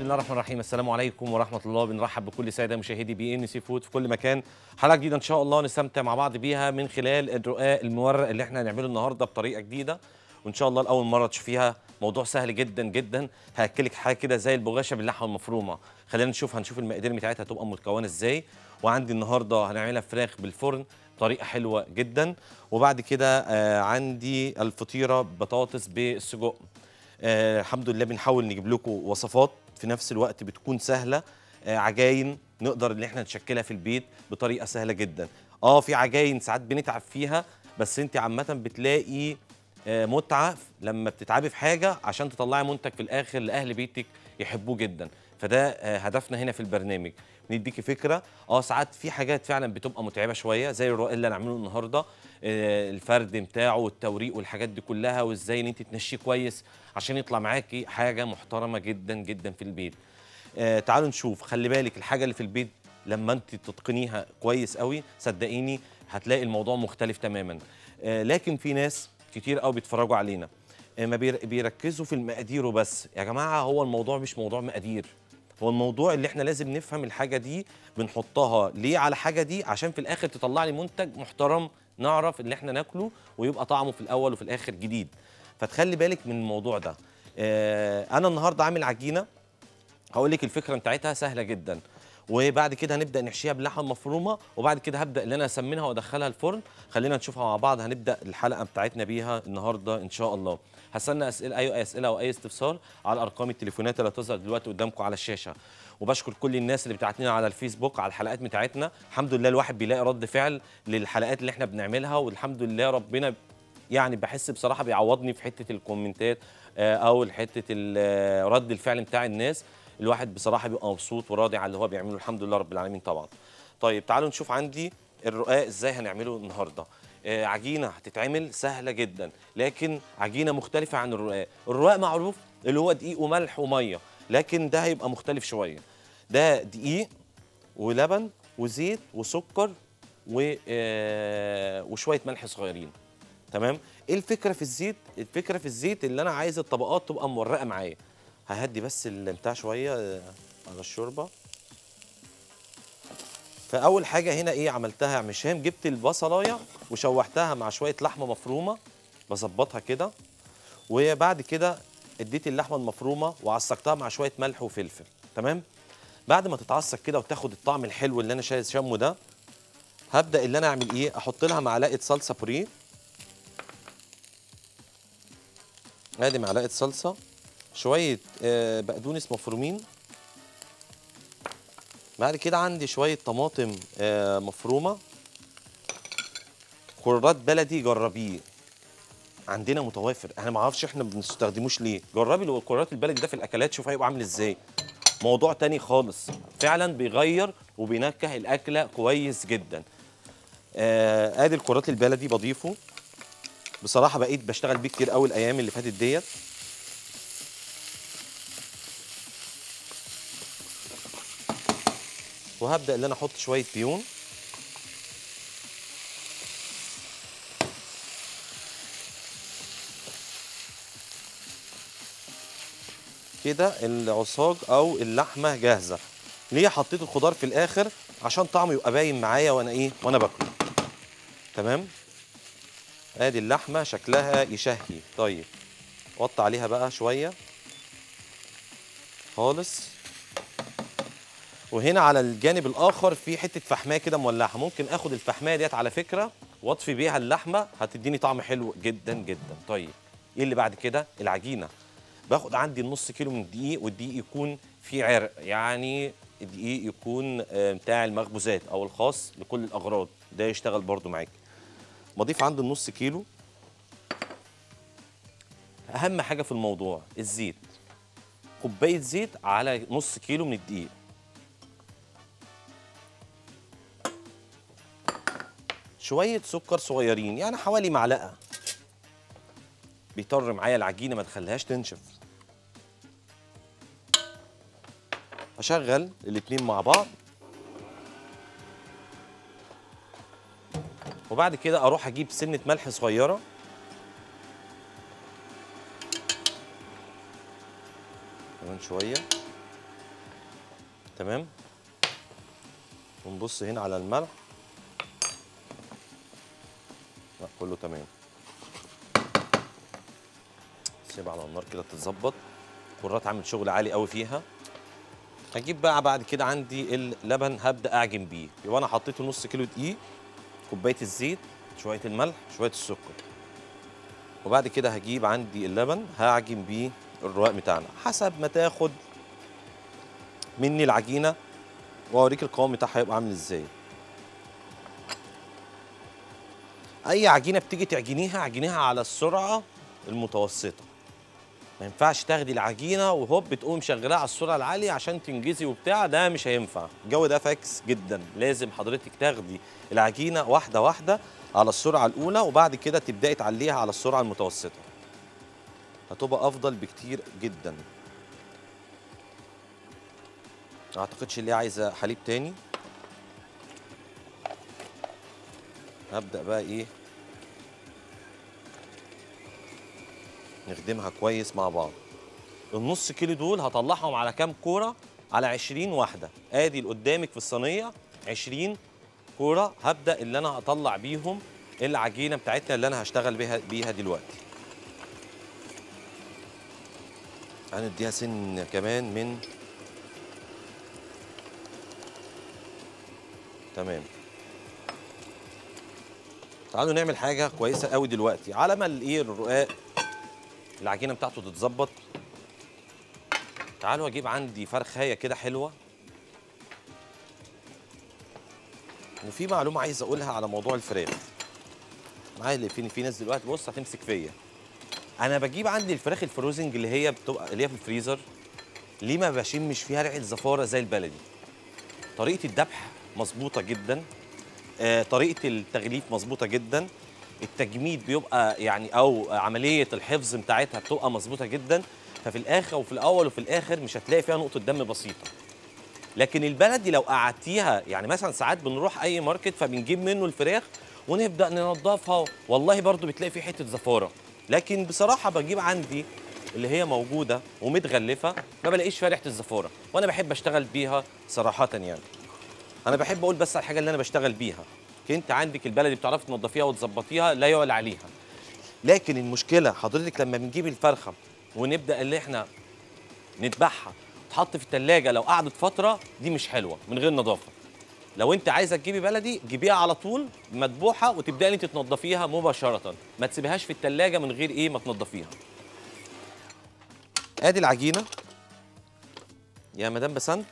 بسم الله الرحمن الرحيم السلام عليكم ورحمه الله بنرحب بكل ساده مشاهدي بي ان سي فود في كل مكان حلقه جديده ان شاء الله نستمتع مع بعض بيها من خلال الرقاق المورق اللي احنا هنعمله النهارده بطريقه جديده وان شاء الله لاول مره تشوفيها موضوع سهل جدا جدا هاكلك حاجه كده زي البغاشه باللحمه المفرومه خلينا نشوف هنشوف المقادير بتاعتها هتبقى متكونه ازاي وعندي النهارده هنعملها فراخ بالفرن طريقه حلوه جدا وبعد كده آه عندي الفطيره بطاطس بالسجق آه الحمد لله بنحاول نجيب لكم وصفات في نفس الوقت بتكون سهله آه عجاين نقدر ان احنا نشكلها في البيت بطريقه سهله جدا اه في عجاين ساعات بنتعب فيها بس انت عامه بتلاقي آه متعه لما بتتعبي في حاجه عشان تطلعي منتج في الاخر لاهل بيتك يحبوه جدا فده آه هدفنا هنا في البرنامج نديكي فكره اه ساعات في حاجات فعلا بتبقى متعبه شويه زي الرقاق اللي هنعمله النهارده آه الفرد بتاعه والتوريق والحاجات دي كلها وازاي ان انت تنشيه كويس عشان يطلع معاكي حاجه محترمه جدا جدا في البيت آه تعالوا نشوف خلي بالك الحاجه اللي في البيت لما انت تتقنيها كويس قوي صدقيني هتلاقي الموضوع مختلف تماما آه لكن في ناس كتير قوي بيتفرجوا علينا آه ما بيركزوا في المقادير وبس يا جماعه هو الموضوع مش موضوع مقادير هو الموضوع اللي احنا لازم نفهم الحاجه دي بنحطها ليه على حاجه دي عشان في الاخر تطلع لي منتج محترم نعرف اللي احنا ناكله ويبقى طعمه في الاول وفي الاخر جديد فتخلي بالك من الموضوع ده اه انا النهارده عامل عجينه هقول لك الفكره بتاعتها سهله جدا وبعد كده هنبدا نحشيها باللحمه المفرومه وبعد كده هبدا ان انا اسمنها وادخلها الفرن خلينا نشوفها مع بعض هنبدا الحلقه بتاعتنا بيها النهارده ان شاء الله هستنى اسئله اي اسئله او اي استفسار على ارقام التليفونات اللي هتظهر دلوقتي قدامكم على الشاشه وبشكر كل الناس اللي بتاعت لنا على الفيسبوك على الحلقات بتاعتنا الحمد لله الواحد بيلاقي رد فعل للحلقات اللي احنا بنعملها والحمد لله ربنا يعني بحس بصراحه بيعوضني في حته الكومنتات او حته رد الفعل بتاع الناس الواحد بصراحه بيبقى مبسوط وراضي على اللي هو بيعمله الحمد لله رب العالمين طبعا طيب تعالوا نشوف عندي الرقاق ازاي هنعمله النهارده آه عجينه هتتعمل سهله جدا لكن عجينه مختلفه عن الرقاق الرقاق معروف اللي هو دقيق وملح وميه لكن ده هيبقى مختلف شويه ده دقيق ولبن وزيت وسكر و آه وشويه ملح صغيرين تمام ايه الفكره في الزيت الفكره في الزيت اللي انا عايز الطبقات تبقى مورقه معايا ههدي بس البتاع شويه على الشوربه فاول حاجه هنا ايه عملتها يا عم هشام جبت البصلايه وشوحتها مع شويه لحمه مفرومه بظبطها كده وبعد كده اديت اللحمه المفرومه وعصقتها مع شويه ملح وفلفل تمام بعد ما تتعصق كده وتاخد الطعم الحلو اللي انا شايف شامه ده هبدا اللي انا اعمل ايه احط لها معلقه صلصه بوريه ادي معلقه صلصه شويه بقدونس مفرومين بعد كده عندي شويه طماطم مفرومه كرات بلدي جربيه عندنا متوافر انا ما اعرفش احنا ما بنستخدموش ليه جربي الكرات البلدي ده في الاكلات شوف هيبقى عامل ازاي موضوع تاني خالص فعلا بيغير وبينكه الاكله كويس جدا آه ادي الكرات البلدي بضيفه بصراحه بقيت بشتغل بيه كتير قوي الايام اللي فاتت ديت وهبدا ان انا احط شويه بيون كده العصاج او اللحمه جاهزه ليه حطيت الخضار في الاخر عشان طعمه يبقى باين معايا وانا ايه وانا باكله تمام ادي اللحمه شكلها يشهي طيب وطي عليها بقى شويه خالص وهنا على الجانب الاخر في حته فحماه كده مولعه ممكن اخد الفحماه ديت على فكره واطفي بيها اللحمه هتديني طعم حلو جدا جدا طيب ايه اللي بعد كده العجينه باخد عندي النص كيلو من الدقيق والدقيق يكون فيه عرق يعني الدقيق يكون بتاع المخبوزات او الخاص لكل الاغراض ده يشتغل برده معاك بضيف عندي النص كيلو اهم حاجه في الموضوع الزيت كوبايه زيت على نص كيلو من الدقيق شويه سكر صغيرين يعني حوالي معلقه بيطر معايا العجينه ما تخليهاش تنشف اشغل الاتنين مع بعض وبعد كده اروح اجيب سنه ملح صغيره كمان شويه تمام ونبص هنا على الملح لا كله تمام سيبها على النار كده تتظبط كرات عامل شغل عالي قوي فيها هجيب بقى بعد كده عندي اللبن هبدا اعجن بيه يبقى انا حطيت نص كيلو دقيق كوبايه الزيت شويه الملح شويه السكر وبعد كده هجيب عندي اللبن هعجن بيه الرواق بتاعنا حسب ما تاخد مني العجينه واوريك القوام بتاعها هيبقى عامل ازاي اي عجينه بتيجي تعجنيها عجنيها على السرعه المتوسطه ما ينفعش تاخدي العجينه وهوب بتقوم شغلاها على السرعه العاليه عشان تنجزي وبتاع ده مش هينفع الجو ده فاكس جدا لازم حضرتك تاخدي العجينه واحده واحده على السرعه الاولى وبعد كده تبداي تعليها على السرعه المتوسطه هتبقى افضل بكتير جدا ما اعتقدش اللي هي عايزه حليب تاني هبدا بقى ايه نخدمها كويس مع بعض النص كيلو دول هطلعهم على كام كوره على 20 واحده ادي اللي قدامك في الصينيه 20 كوره هبدا اللي انا هطلع بيهم العجينه بتاعتنا اللي انا هشتغل بيها بيها دلوقتي هنديها سن كمان من تمام تعالوا نعمل حاجه كويسه قوي دلوقتي على ما الايه الرقاق العجينه بتاعته تتظبط تعالوا اجيب عندي فرخايه كده حلوه وفي معلومه عايز اقولها على موضوع الفراخ معايا اللي في في ناس دلوقتي بص هتمسك فيا انا بجيب عندي الفراخ الفروزنج اللي هي بتبقى اللي هي في الفريزر ليه ما بشمش فيها ريحه زفاره زي البلدي طريقه الذبح مظبوطه جدا آه، طريقه التغليف مظبوطه جدا التجميد بيبقى يعني او عمليه الحفظ بتاعتها بتبقى مظبوطه جدا ففي الاخر وفي الاول وفي الاخر مش هتلاقي فيها نقطه دم بسيطه لكن البلدي لو قعدتيها يعني مثلا ساعات بنروح اي ماركت فبنجيب منه الفراخ ونبدا ننضفها والله برضو بتلاقي فيه حته زفاره لكن بصراحه بجيب عندي اللي هي موجوده ومتغلفه ما بلاقيش فيها ريحه الزفاره وانا بحب اشتغل بيها صراحه يعني انا بحب اقول بس على الحاجه اللي انا بشتغل بيها انت عندك البلدي بتعرفي تنضفيها وتظبطيها لا يعلى عليها لكن المشكله حضرتك لما بنجيب الفرخه ونبدا اللي احنا نذبحها تحط في التلاجة لو قعدت فتره دي مش حلوه من غير نظافه لو انت عايزه تجيبي بلدي جيبيها على طول مذبوحه وتبداي انت تنضفيها مباشره ما تسيبيهاش في التلاجة من غير ايه ما تنضفيها ادي العجينه يا مدام بسنت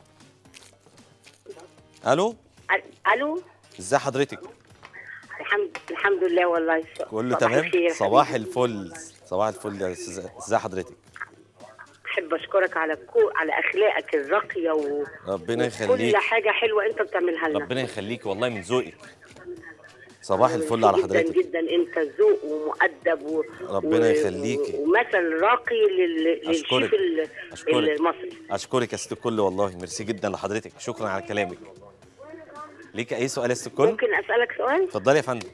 الو الو ازي حضرتك الحمد الحمد لله والله كله صباح تمام الخير صباح حبيبي. الفل صباح الفل يا استاذ ازي حضرتك احب اشكرك على كو... على اخلاقك الراقيه و... ربنا كل يخليك حاجه حلوه انت بتعملها لنا ربنا يخليك والله من ذوقك صباح الفل على جدا حضرتك جدا انت ذوق ومؤدب و... ربنا يخليكي. و... ومثل راقي لل... أشكرك. للشيف ال... أشكرك. المصري اشكرك يا ست الكل والله ميرسي جدا لحضرتك شكرا على كلامك ليك اي سؤال يا ست الكل ممكن اسالك سؤال اتفضلي يا فندم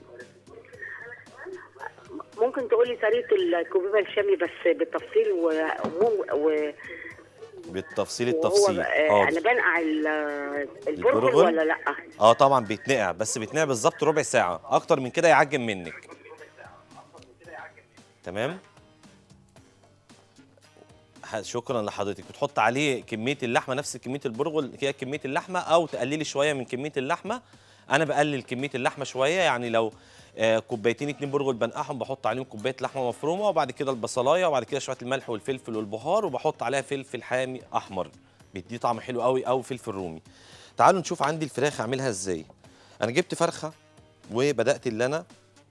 ممكن تقولي طريقه الكوبيبه الشامي بس بالتفصيل و... و... و... بالتفصيل وهو التفصيل آه، انا حاضر بنقع ال- البرغل البرغل؟ ولا لا اه طبعا بيتنقع بس بيتنقع بالظبط ربع ساعه اكتر من كده يعجن منك تمام ح- شكرا لحضرتك بتحط عليه كميه اللحمه نفس كميه البرغل هي كميه اللحمه او تقللي شويه من كميه اللحمه انا بقلل كميه اللحمه شويه يعني لو آه، كوبايتين اتنين برغل بنقعهم بحط عليهم كوبايه لحمه مفرومه وبعد كده البصلايه وبعد كده شويه الملح والفلفل والبهار وبحط عليها فلفل حامي احمر بيديه طعم حلو قوي او فلفل رومي تعالوا نشوف عندي الفراخ اعملها ازاي انا جبت فرخه وبدات اللي انا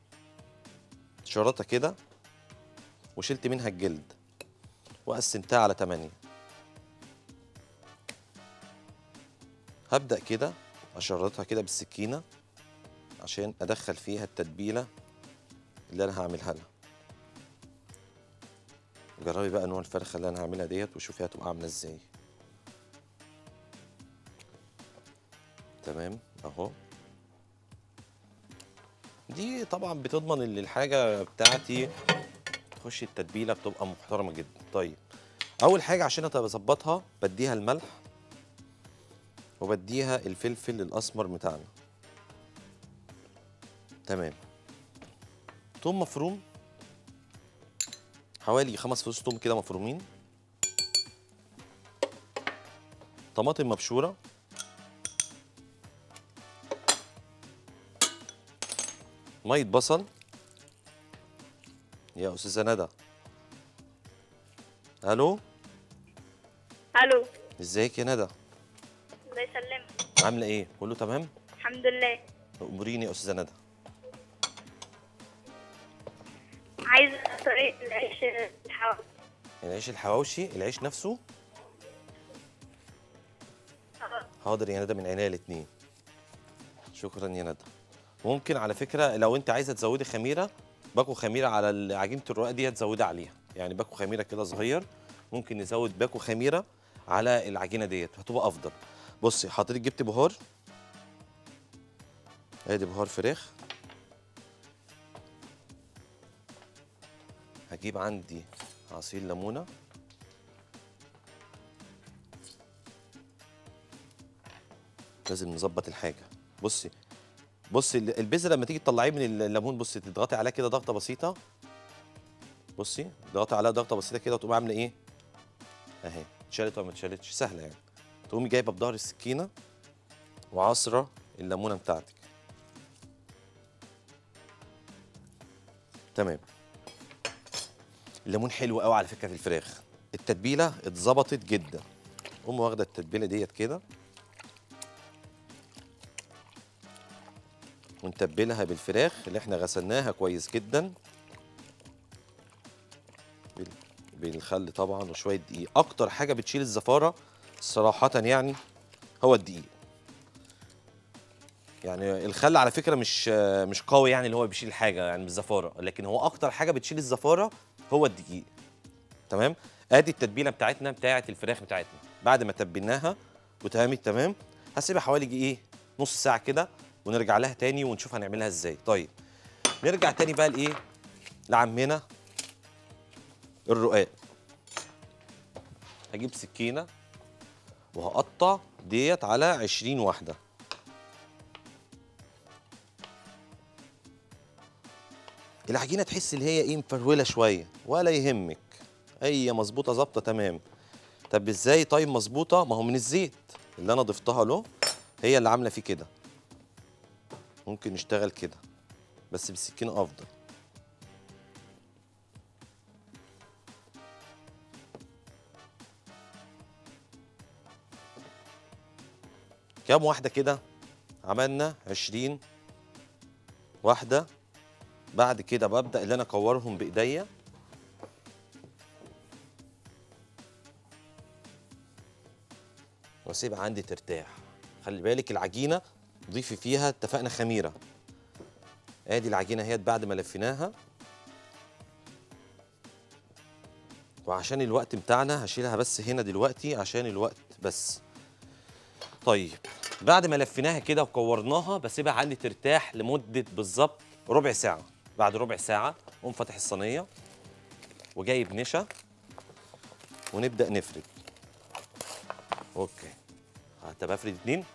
شرطها كده وشلت منها الجلد وقسمتها على 8 هبدا كده اشرطها كده بالسكينه عشان ادخل فيها التتبيله اللي انا هعملها لها جربي بقى نوع الفرخه اللي انا هعملها ديت وشوفيها هتبقى عامله ازاي تمام اهو دي طبعا بتضمن ان الحاجه بتاعتي تخش التتبيله بتبقى محترمه جدا طيب اول حاجه عشان اظبطها بديها الملح وبديها الفلفل الاسمر بتاعنا تمام توم مفروم حوالي خمس فصوص توم كده مفرومين طماطم مبشوره ميه بصل يا استاذه ندى الو الو ازيك يا ندى الله يسلمك عامله ايه كله تمام الحمد لله اموريني يا استاذه ندى عايزه طريقه العيش الحواوشي العيش الحواوشي العيش نفسه حاضر يا ندى من عينيا الاثنين شكرا يا ندى ممكن على فكره لو انت عايزه تزودي خميره باكو خميره على عجينه الرقاق دي تزودي عليها يعني باكو خميره كده صغير ممكن نزود باكو خميره على العجينه ديت هتبقى افضل بصي حضرتك جبت بهار ادي بهار فراخ هجيب عندي عصير ليمونه لازم نظبط الحاجه بصي بصي ال- البذره لما تيجي تطلعيه من الليمون بصي تضغطي عليها كده ضغطه بسيطه بصي تضغطي عليها ضغطه بسيطه كده وتقومي عامله ايه اهي اتشالت ولا ما اتشالتش سهله يعني تقومي جايبه بظهر السكينه وعصره الليمونه بتاعتك تمام الليمون حلو قوي على فكره في الفراخ التتبيله اتظبطت جدا قوم واخده التتبيله ديت كده ونتبلها بالفراخ اللي احنا غسلناها كويس جدا بال- بالخل طبعا وشويه دقيق اكتر حاجه بتشيل الزفاره صراحه يعني هو الدقيق يعني الخل على فكره مش مش قوي يعني اللي هو بيشيل حاجه يعني بالزفاره لكن هو اكتر حاجه بتشيل الزفاره هو الدقيق تمام ادي التتبيله بتاعتنا بتاعه الفراخ بتاعتنا بعد ما تبلناها وتمامت تمام هسيبها حوالي يجي ايه نص ساعه كده ونرجع لها تاني ونشوف هنعملها ازاي طيب نرجع تاني بقى لايه لعمنا الرقاق هجيب سكينه وهقطع ديت على 20 واحده العجينه تحس اللي هي ايه مفروله شويه ولا يهمك هي مظبوطه ظابطه تمام طب ازاي طيب مظبوطه ما هو من الزيت اللي انا ضفتها له هي اللي عامله فيه كده ممكن نشتغل كده بس بالسكينه افضل كام واحده كده عملنا 20 واحده بعد كده ببدا اللي انا اكورهم بايديا واسيبها عندي ترتاح خلي بالك العجينه ضيفي فيها اتفقنا خميره ادي العجينه اهيت بعد ما لفيناها وعشان الوقت بتاعنا هشيلها بس هنا دلوقتي عشان الوقت بس طيب بعد ما لفيناها كده وكورناها بسيبها عندي ترتاح لمده بالظبط ربع ساعه بعد ربع ساعه اقوم فاتح الصينيه وجايب نشا ونبدا نفرد اوكي طب افرد اتنين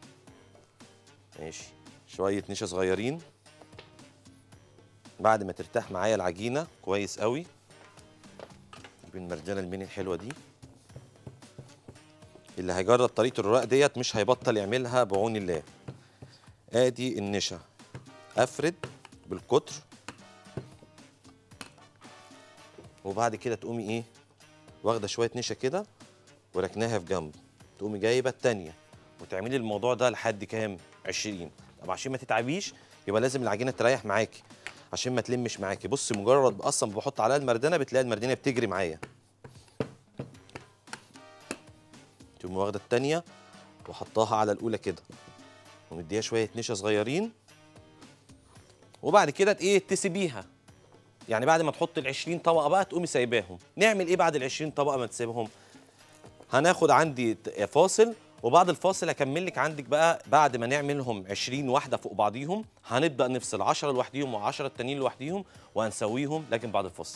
ماشي شويه نشا صغيرين بعد ما ترتاح معايا العجينه كويس قوي نجيب المرجانه الميني الحلوه دي اللي هيجرب طريقه الرقاق ديت مش هيبطل يعملها بعون الله ادي النشا افرد بالقطر وبعد كده تقومي ايه واخده شويه نشا كده وركناها في جنب تقومي جايبه التانيه وتعملي الموضوع ده لحد كام 20 طب عشان ما تتعبيش يبقى لازم العجينه تريح معاكي عشان ما تلمش معاكي بصي مجرد اصلا بحط عليها المردانه بتلاقي المردانه بتجري معايا تقومي واخده التانيه وحطاها على الاولى كده ومديها شويه نشا صغيرين وبعد كده ايه تسيبيها يعني بعد ما تحط ال 20 طبقه بقى تقومي سايباهم نعمل ايه بعد ال 20 طبقه ما تسيبهم هناخد عندي ت- فاصل وبعد الفاصل هكمل لك عندك بقى بعد ما نعملهم 20 واحده فوق بعضيهم هنبدا نفصل 10 لوحديهم و10 التانيين لوحديهم وهنسويهم لكن بعد الفاصل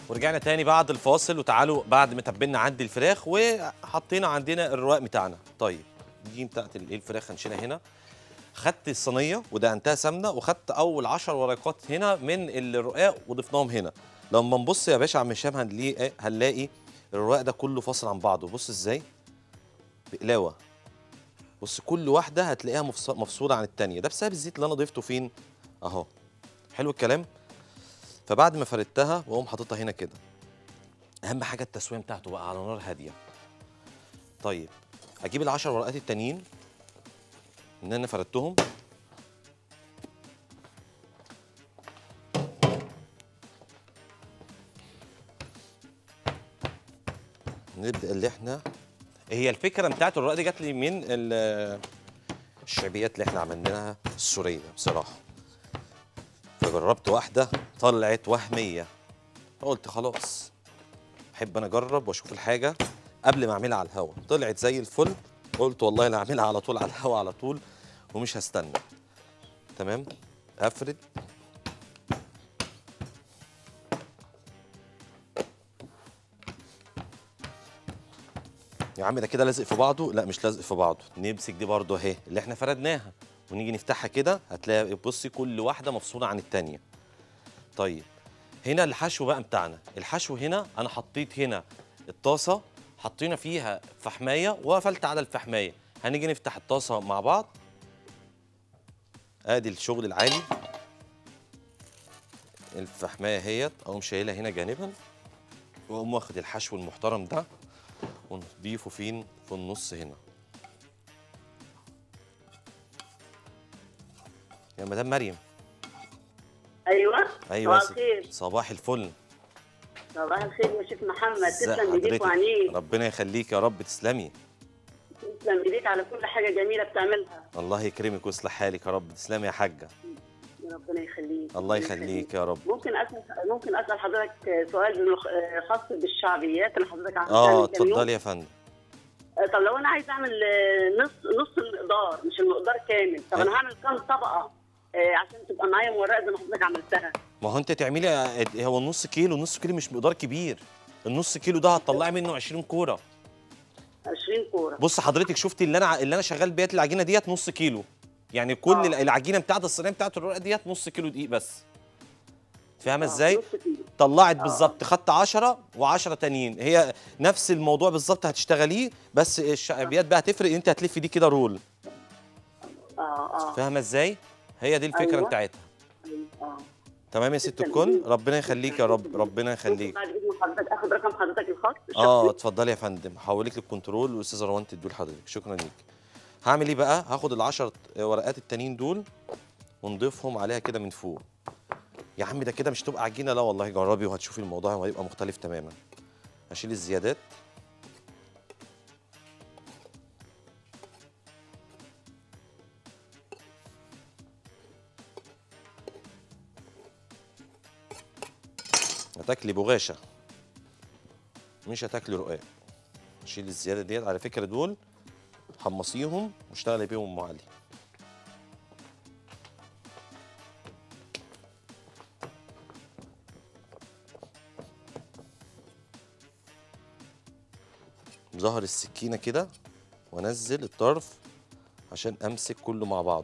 ورجعنا تاني بعد الفاصل وتعالوا بعد ما تبلنا عندي الفراخ وحطينا عندنا الرواق بتاعنا طيب دي بتاعت الايه الفراخ هنشيلها هنا خدت الصينيه ودهنتها سمنه وخدت اول 10 ورقات هنا من الرقاق وضفناهم هنا لما نبص يا باشا عم هشام هنلاقي إيه؟ هنلاقي الرقاق ده كله فاصل عن بعضه بص ازاي بقلاوه بص كل واحده هتلاقيها مفص- مفصوله عن التانيه ده بسبب الزيت اللي انا ضفته فين اهو حلو الكلام فبعد ما فردتها واقوم حاططها هنا كده اهم حاجه التسويه بتاعته بقى على نار هاديه طيب اجيب العشر ورقات التانيين ان انا فردتهم نبدا اللي احنا هي الفكره بتاعت الرقاق دي جات لي من ال- الشعبيات اللي احنا عملناها السوريه بصراحه فجربت واحده طلعت وهميه فقلت خلاص بحب انا اجرب واشوف الحاجه قبل ما اعملها على الهوا طلعت زي الفل قلت والله لا اعملها على طول على الهوا على طول ومش هستنى تمام افرد يا عم ده كده لازق في بعضه لا مش لازق في بعضه نمسك دي برضه اهي اللي احنا فردناها ونيجي نفتحها كده هتلاقي بصي كل واحده مفصوله عن التانيه طيب هنا الحشو بقى بتاعنا الحشو هنا انا حطيت هنا الطاسه حطينا فيها فحمايه وقفلت على الفحمايه هنيجي نفتح الطاسه مع بعض ادي الشغل العالي الفحمايه اهيت اقوم شايلها هنا جانبا واقوم واخد الحشو المحترم ده ونضيفه فين في النص هنا يا مدام مريم ايوه ايوه صباح الخير صباح الفل صباح الخير يا شيخ محمد ازي تسلم ايديك حضرتك؟ وعينيك ربنا يخليك يا رب تسلمي تسلم ايديك على كل حاجه جميله بتعملها الله يكرمك ويصلح حالك يا رب تسلمي يا حاجه ربنا يخليك الله ربنا يخليك يا رب ممكن اسال ممكن اسال حضرتك سؤال خاص بالشعبيات اللي حضرتك عملتها اه من كام يوم؟ اتفضلي يا فندم آه، طب لو انا عايز اعمل آه، نص نص المقدار مش المقدار كامل طب انا أي. هعمل كام طبقه آه، عشان تبقى معايا مورقه زي ما حضرتك عملتها ما هو انت تعملي هو النص كيلو نص كيلو مش مقدار كبير النص كيلو ده هتطلعي منه 20 كوره 20 كوره بص حضرتك شفتي اللي انا اللي انا شغال بيها العجينه ديت نص كيلو يعني كل آه. العجينه بتاعت الصينيه بتاعت الرقاق ديت نص كيلو دقيق بس فاهمه آه، ازاي نص كيلو. طلعت آه. بالظبط خدت 10 و10 تانيين هي نفس الموضوع بالظبط هتشتغليه بس الشعبيات بقى هتفرق انت هتلفي دي كده رول اه اه فاهمه ازاي هي دي الفكره أيوة. بتاعتها اه تمام يا ست تسلم الكل إيديك. ربنا يخليك يا رب ربنا ممكن يخليك بعد اذن حضرتك اخد رقم حضرتك الخاص اه الشخصي؟ اتفضلي يا فندم هحولك للكنترول والاستاذه روان تديه لحضرتك شكرا ليك هعمل ايه بقى هاخد العشر ورقات التانيين دول ونضيفهم عليها كده من فوق يا عم ده كده مش تبقى عجينه لا والله جربي وهتشوفي الموضوع وهيبقى مختلف تماما هشيل الزيادات هتاكلي بغاشه مش هتاكلي رقاق شيل الزياده ديت على فكره دول حمصيهم واشتغلي بيهم ام علي ظهر السكينه كده وانزل الطرف عشان امسك كله مع بعضه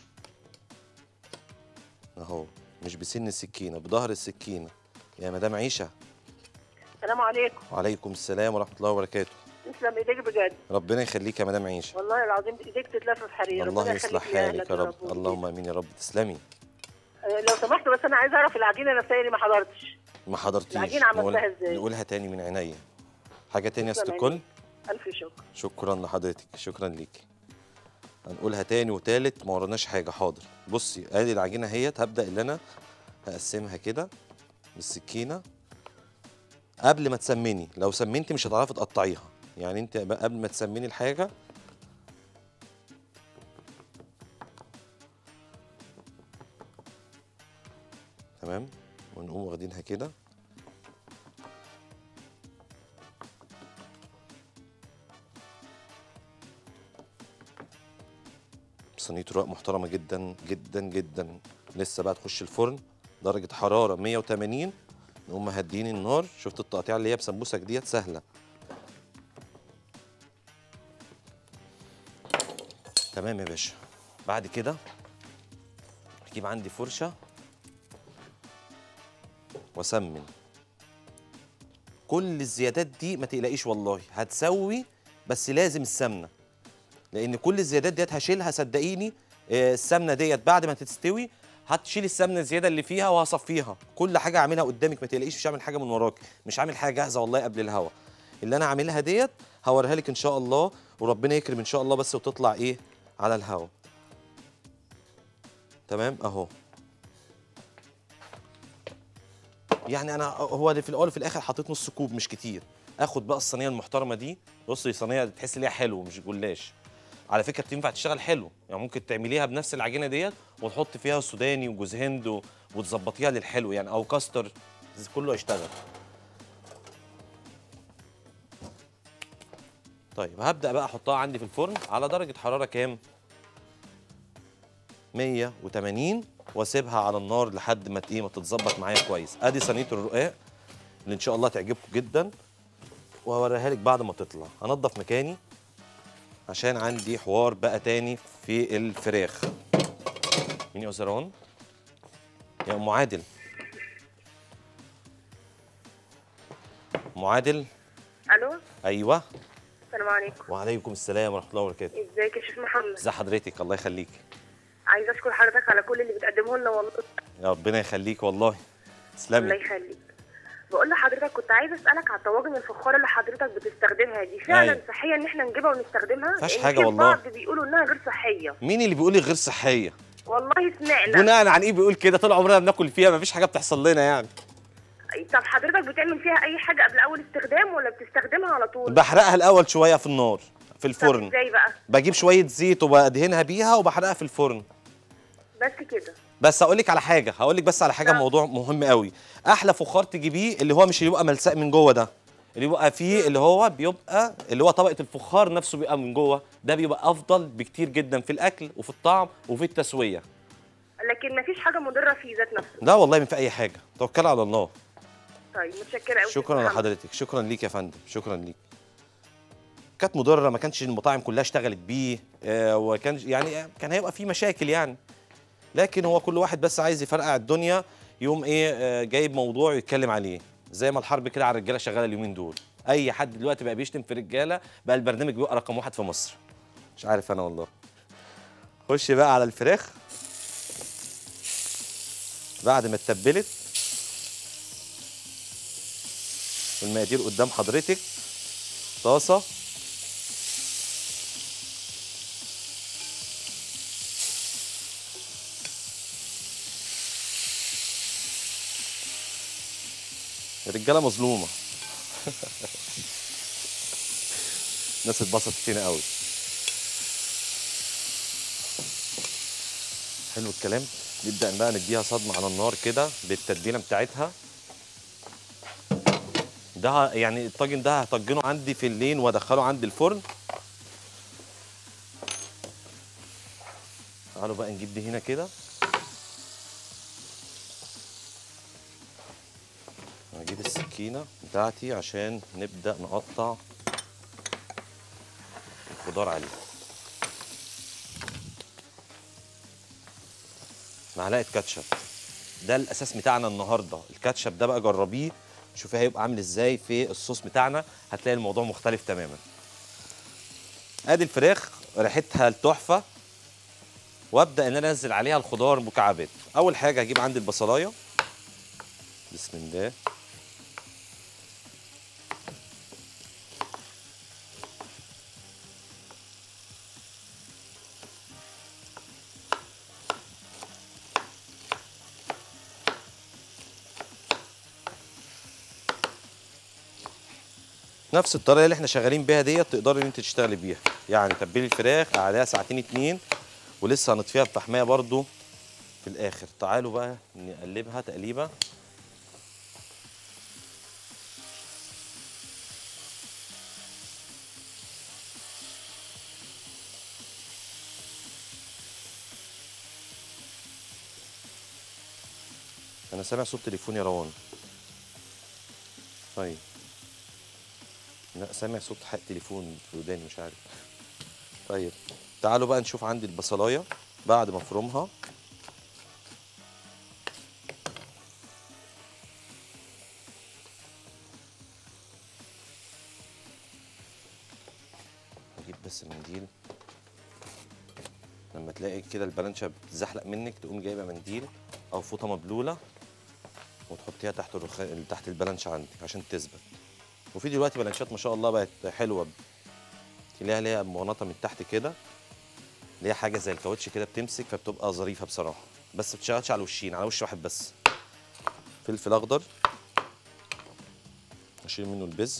اهو مش بسن السكينه بظهر السكينه يا مدام عيشه السلام عليكم وعليكم السلام ورحمه الله وبركاته تسلم ايديك بجد ربنا يخليك يا مدام عيشه والله العظيم ايديك تتلف في حرير الله ربنا يصلح يخليك لأهلك حالك يا رب ويربيك. اللهم امين يا رب تسلمي آه، لو سمحت بس انا عايز اعرف العجينه نفسها اللي ما حضرتش ما حضرتيش العجينة عملتها نقول- إزاي؟ نقولها تاني من عينيا حاجه تانية يا ست تسلم الكل عينيك. الف شكر شكرا لحضرتك شكرا ليكي هنقولها تاني وتالت ما وراناش حاجه حاضر بصي ادي العجينه اهيت هبدا اللي انا هقسمها كده بالسكينه قبل ما تسمني لو سمنتي مش هتعرفي تقطعيها يعني انت بقى قبل ما تسمني الحاجه تمام ونقوم واخدينها كده صينيه رقاق محترمه جدا جدا جدا لسه بقى تخش الفرن درجه حراره 180 نقوم مهدين النار شفت التقطيع اللي هي بسمبوسك ديت سهله تمام يا باشا بعد كده اجيب عندي فرشه واسمن كل الزيادات دي ما تقلقيش والله هتسوي بس لازم السمنه لان كل الزيادات ديت هشيلها صدقيني آه، السمنه ديت بعد ما تستوي هتشيل السمنه الزياده اللي فيها وهصفيها كل حاجه عاملها قدامك ما تقلقيش مش هعمل حاجه من وراك مش عامل حاجه جاهزه والله قبل الهوا اللي انا عاملها ديت هوريها لك ان شاء الله وربنا يكرم ان شاء الله بس وتطلع ايه على الهوا تمام اهو يعني انا هو اللي في الاول وفي الاخر حطيت نص كوب مش كتير اخد بقى الصينيه المحترمه دي بصي صينيه تحس ان هي حلو مش جلاش على فكره بتنفع تشتغل حلو يعني ممكن تعمليها بنفس العجينه ديت وتحط فيها سوداني وجوز هند و- وتظبطيها للحلو يعني او كاستر كله هيشتغل طيب هبدا بقى احطها عندي في الفرن على درجه حراره كام 180 واسيبها على النار لحد ما ت- ايه ما تتظبط معايا كويس ادي صينيه الرقاق اللي ان شاء الله تعجبكم جدا وهوريها لك بعد ما تطلع هنضف مكاني عشان عندي حوار بقى تاني في الفراخ مين يا أزران يا ام عادل ام عادل الو ايوه السلام عليكم وعليكم السلام ورحمه الله وبركاته ازيك يا شيخ محمد ازي حضرتك الله يخليك عايزه اشكر حضرتك على كل اللي بتقدمه لنا والله يا ربنا يخليك والله الله تسلمي يخليك بقول لحضرتك كنت عايزه اسالك على الطواجن الفخار اللي حضرتك بتستخدمها دي فعلا أيوة. صحيه ان احنا نجيبها ونستخدمها مفيهاش لأن حاجة في والله. بعض بيقولوا انها غير صحيه مين اللي بيقول لي غير صحيه والله سمعنا بناء عن ايه بيقول كده طول عمرنا بناكل فيها مفيش حاجه بتحصل لنا يعني طب حضرتك بتعمل فيها اي حاجه قبل اول استخدام ولا بتستخدمها على طول بحرقها الاول شويه في النار في طب الفرن ازاي بقى بجيب شويه زيت وبدهنها بيها وبحرقها في الفرن بس كده بس اقول لك على حاجه هقول لك بس على حاجه نعم. موضوع مهم قوي احلى فخار تجيبيه اللي هو مش اللي يبقى ملساء من جوه ده اللي بيبقى فيه اللي هو بيبقى اللي هو طبقه الفخار نفسه بيبقى من جوه ده بيبقى افضل بكتير جدا في الاكل وفي الطعم وفي التسويه لكن مفيش حاجه مضره فيه ذات نفسه لا والله ما في اي حاجه توكل على الله طيب متشكره قوي شكرا لحضرتك شكرا ليك يا فندم شكرا ليك كانت مضره ما كانش المطاعم كلها اشتغلت بيه آه وكان يعني آه، كان هيبقى في مشاكل يعني لكن هو كل واحد بس عايز يفرقع الدنيا يوم ايه آه جايب موضوع يتكلم عليه زي ما الحرب كده على الرجاله شغاله اليومين دول اي حد دلوقتي بقى بيشتم في رجاله بقى البرنامج بيبقى رقم واحد في مصر مش عارف انا والله خش بقى على الفراخ بعد ما اتبلت المقادير قدام حضرتك طاسه الرجاله مظلومه الناس اتبسطت فينا قوي حلو الكلام نبدا بقى نديها صدمه على النار كده بالتتبيله بتاعتها ده يعني الطاجن ده هطجنه عندي في الليل وادخله عندي الفرن تعالوا بقى نجيب دي هنا كده هجيب السكينة بتاعتي عشان نبدأ نقطع الخضار عليه معلقة كاتشب ده الأساس بتاعنا النهاردة الكاتشب ده بقى جربيه شوفي هيبقى عامل ازاي في الصوص بتاعنا هتلاقي الموضوع مختلف تماما ادي الفراخ ريحتها التحفه وابدا ان انا انزل عليها الخضار مكعبات اول حاجه هجيب عندي البصلايه بسم الله نفس الطريقه اللي احنا شغالين بيها ديت تقدري ان انت تشتغلي بيها يعني تبلي الفراخ عليها ساعتين اتنين ولسه هنطفيها بفحميه برضو في الاخر تعالوا بقى نقلبها تقليبه انا سامع صوت تليفون يا روان طيب لا سامع صوت حق تليفون في وداني مش عارف طيب تعالوا بقى نشوف عندي البصلايه بعد ما افرمها اجيب بس منديل لما تلاقي كده البلانشة بتزحلق منك تقوم جايبه منديل او فوطه مبلوله وتحطيها تحت الرخ... تحت البلانشة عندك عشان تثبت وفي دلوقتي بلانشات ما شاء الله بقت حلوه تلاقيها ليها مغناطه من تحت كده ليها حاجه زي الكاوتش كده بتمسك فبتبقى ظريفه بصراحه بس ما بتشتغلش على الوشين على وش واحد بس فلفل اخضر اشيل منه البذر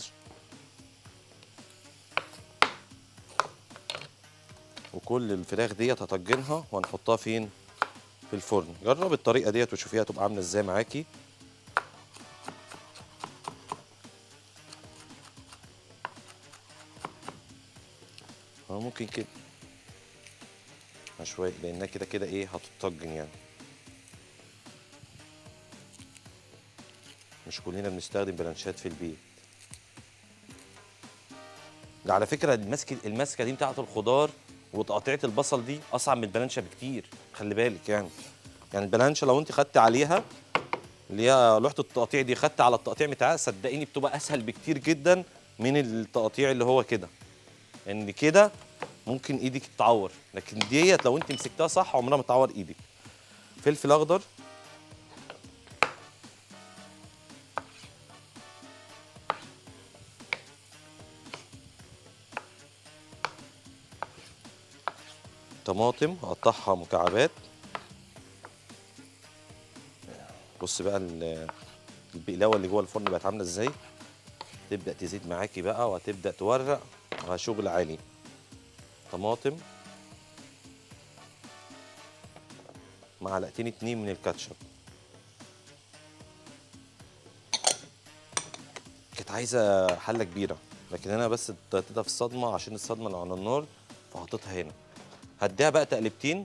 وكل الفراخ ديت هطجنها وهنحطها فين في الفرن جرب الطريقه ديت وشوفيها تبقى عامله ازاي معاكي اه ممكن كده شويه لانها كده كده ايه هتطجن يعني مش كلنا بنستخدم بلانشات في البيت ده على فكره المسكه المسكه دي بتاعه الخضار وتقطيعه البصل دي اصعب من البلانشه بكتير خلي بالك يعني يعني البلانشه لو انت خدت عليها اللي هي لوحه التقطيع دي خدت على التقطيع بتاعها صدقيني بتبقى اسهل بكتير جدا من التقطيع اللي هو كده ان يعني كده ممكن ايدك تتعور لكن ديت لو انت مسكتها صح عمرها ما تعور ايدك فلفل اخضر طماطم هقطعها مكعبات بص بقى ال- البقلاوه اللي جوه الفرن بقت عامله ازاي تبدا تزيد معاكي بقى وهتبدا تورق وشغل عالي طماطم معلقتين اتنين من الكاتشب كانت عايزه حله كبيره لكن انا بس اديتها في الصدمه عشان الصدمه اللي على النار فحطيتها هنا هديها بقى تقلبتين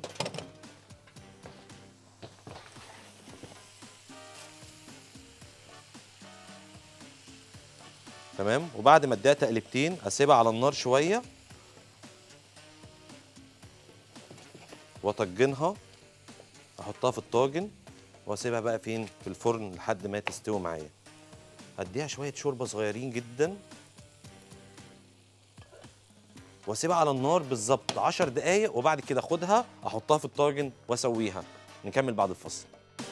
تمام وبعد ما اديها تقلبتين اسيبها على النار شويه واطجنها احطها في الطاجن واسيبها بقى فين في الفرن لحد ما تستوي معايا هديها شويه شوربه صغيرين جدا واسيبها على النار بالظبط 10 دقايق وبعد كده اخدها احطها في الطاجن واسويها نكمل بعد الفصل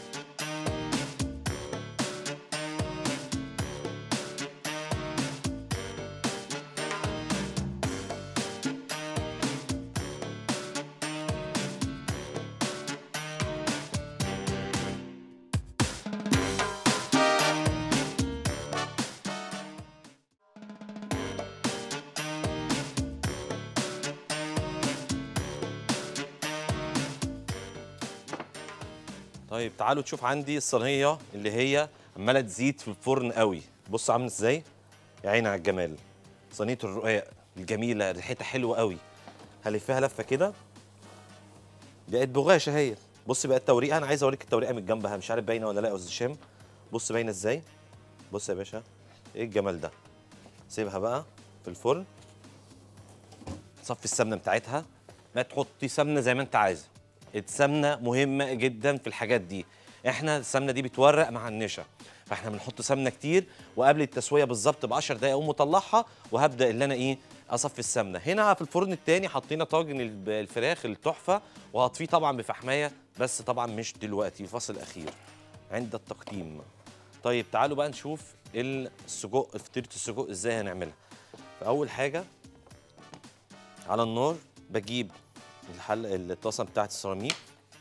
طيب تعالوا تشوف عندي الصينيه اللي هي عماله تزيد في الفرن قوي بص عامل ازاي يا عيني على الجمال صينيه الرقاق الجميله ريحتها حلوه قوي هلفها لفه كده بقت بغاشه اهي بص بقى التوريقه انا عايز اوريك التوريقه من جنبها مش عارف باينه ولا لا يا استاذ هشام بص باينه ازاي بص يا باشا ايه الجمال ده سيبها بقى في الفرن صفي السمنه بتاعتها ما تحطي سمنه زي ما انت عايزه السمنه مهمه جدا في الحاجات دي احنا السمنه دي بتورق مع النشا فاحنا بنحط سمنه كتير وقبل التسويه بالظبط ب 10 دقائق اقوم مطلعها وهبدا اللي انا ايه اصفي السمنه هنا في الفرن التاني حطينا طاجن الب- الفراخ التحفه وهطفيه طبعا بفحمايه بس طبعا مش دلوقتي الفصل الاخير عند التقديم طيب تعالوا بقى نشوف السجق فطيره السجق ازاي هنعملها فاول حاجه على النار بجيب الحل الطاسه بتاعت السيراميك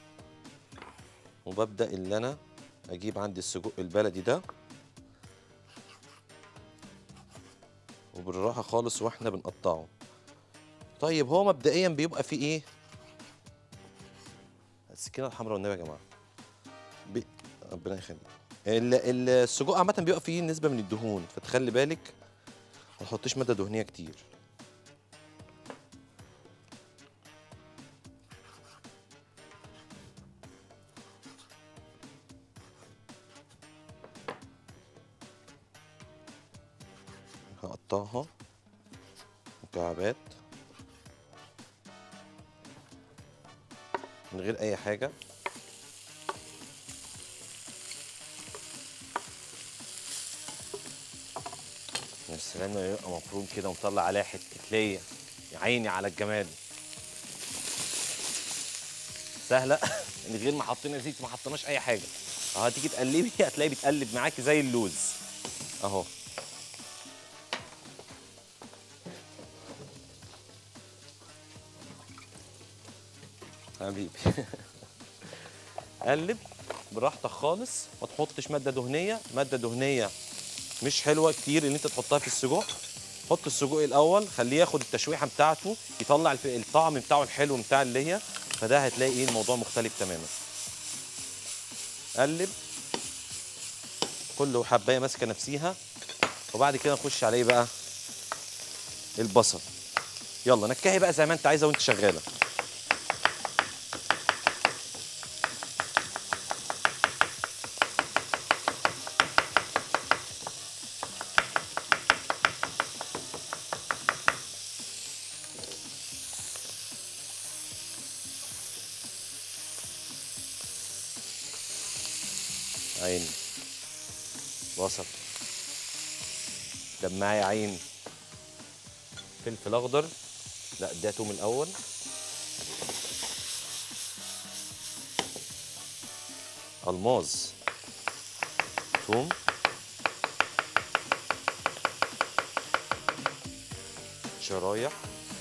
وببدا اللي انا اجيب عندي السجق البلدي ده وبالراحه خالص واحنا بنقطعه طيب هو مبدئيا بيبقى فيه ايه السكينه الحمراء والنبي يا جماعه بي... ربنا يخليك ال- السجق عامه بيبقى فيه نسبه من الدهون فتخلي بالك ما تحطيش ماده دهنيه كتير نقطعها مكعبات من غير اي حاجه يا سلام لما يبقى مفروم كده ومطلع عليها حته ليا يا عيني على الجمال سهله من غير ما حطينا زيت ما حطيناش اي حاجه اهو هتيجي تقلبي هتلاقي بتقلب معاكي زي اللوز اهو حبيبي قلب براحتك خالص ما تحطش ماده دهنيه ماده دهنيه مش حلوه كتير اللي انت تحطها في السجق حط السجق الاول خليه ياخد التشويحه بتاعته يطلع الف- الطعم بتاعه الحلو بتاع اللي هي فده هتلاقي ايه الموضوع مختلف تماما قلب كل حبايه ماسكه نفسيها وبعد كده نخش عليه بقى البصل يلا نكهي بقى زي ما انت عايزه وانت شغاله عين بصل دمعي عين فلفل اخضر لا ده توم الاول الماظ توم شرايح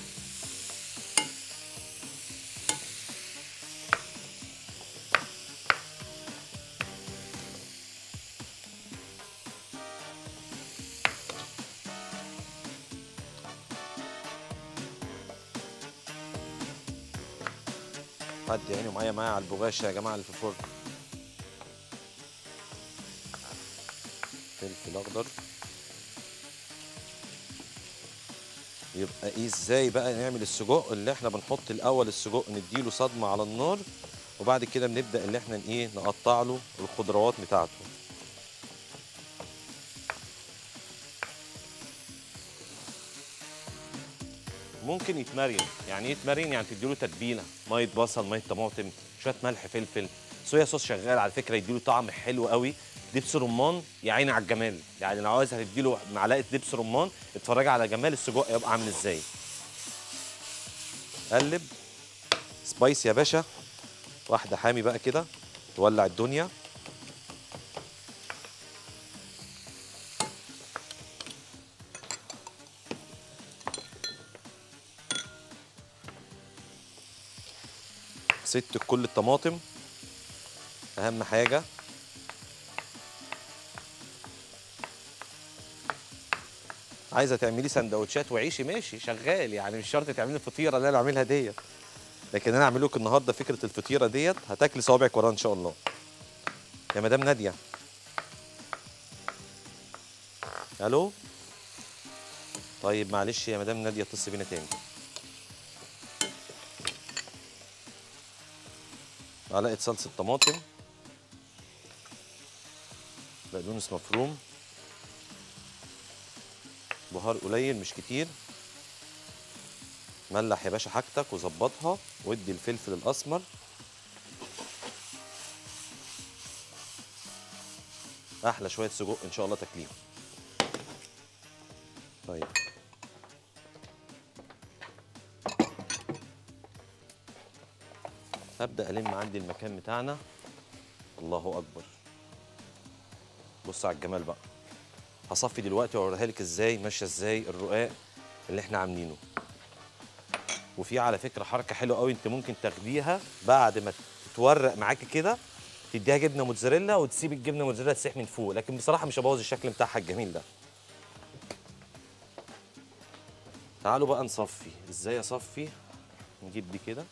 حد عينه معايا معايا على البغاشة يا جماعة اللي في الفرن فلفل أخضر يبقى ايه ازاي بقى نعمل السجق اللي احنا بنحط الاول السجق نديله صدمه على النار وبعد كده بنبدا اللي احنا ايه نقطع له الخضروات بتاعته ممكن يتمرن يعني ايه يتمرن يعني تديله تتبيله ميه بصل ميه طماطم شويه ملح فلفل صويا صوص شغال على فكره يديله طعم حلو قوي دبس رمان يا عيني على الجمال يعني لو عايز هتديله معلقه دبس رمان اتفرجي على جمال السجق هيبقى عامل ازاي قلب سبايس يا باشا واحده حامي بقى كده تولع الدنيا ست كل الطماطم اهم حاجه عايزه تعملي سندوتشات وعيشي ماشي شغال يعني مش شرط تعملي الفطيره اللي انا اعملها ديت لكن انا اعمل لك النهارده فكره الفطيره ديت هتاكلي صوابعك وراها ان شاء الله يا مدام ناديه الو طيب معلش يا مدام ناديه اتصل بينا تاني معلقه صلصه طماطم بقدونس مفروم بهار قليل مش كتير ملح يا باشا حاجتك وظبطها وادي الفلفل الاسمر احلى شويه سجق ان شاء الله تاكليهم طيب هبدا الم عندي المكان بتاعنا الله اكبر بص على الجمال بقى هصفي دلوقتي واوريها لك ازاي ماشيه ازاي الرقاق اللي احنا عاملينه وفي على فكره حركه حلوه قوي انت ممكن تاخديها بعد ما تتورق معاكي كده تديها جبنه موتزاريلا وتسيب الجبنه موتزاريلا تسيح من فوق لكن بصراحه مش هبوظ الشكل بتاعها الجميل ده تعالوا بقى نصفي ازاي اصفي نجيب دي كده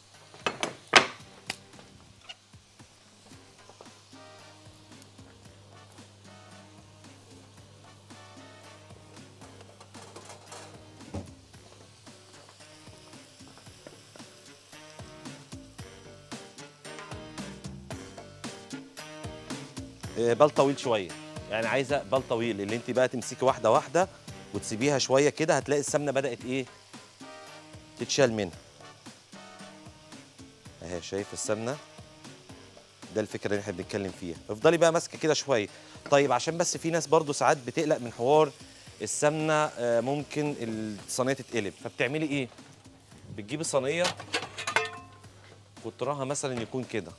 آه، بال طويل شويه يعني عايزه بال طويل اللي انت بقى تمسكي واحده واحده وتسيبيها شويه كده هتلاقي السمنه بدات ايه تتشال منها اهي شايف السمنه ده الفكره اللي احنا بنتكلم فيها افضلي بقى ماسكه كده شويه طيب عشان بس في ناس برضو ساعات بتقلق من حوار السمنه آه، ممكن الصينيه تتقلب فبتعملي ايه بتجيبي صينيه قطرها مثلا يكون كده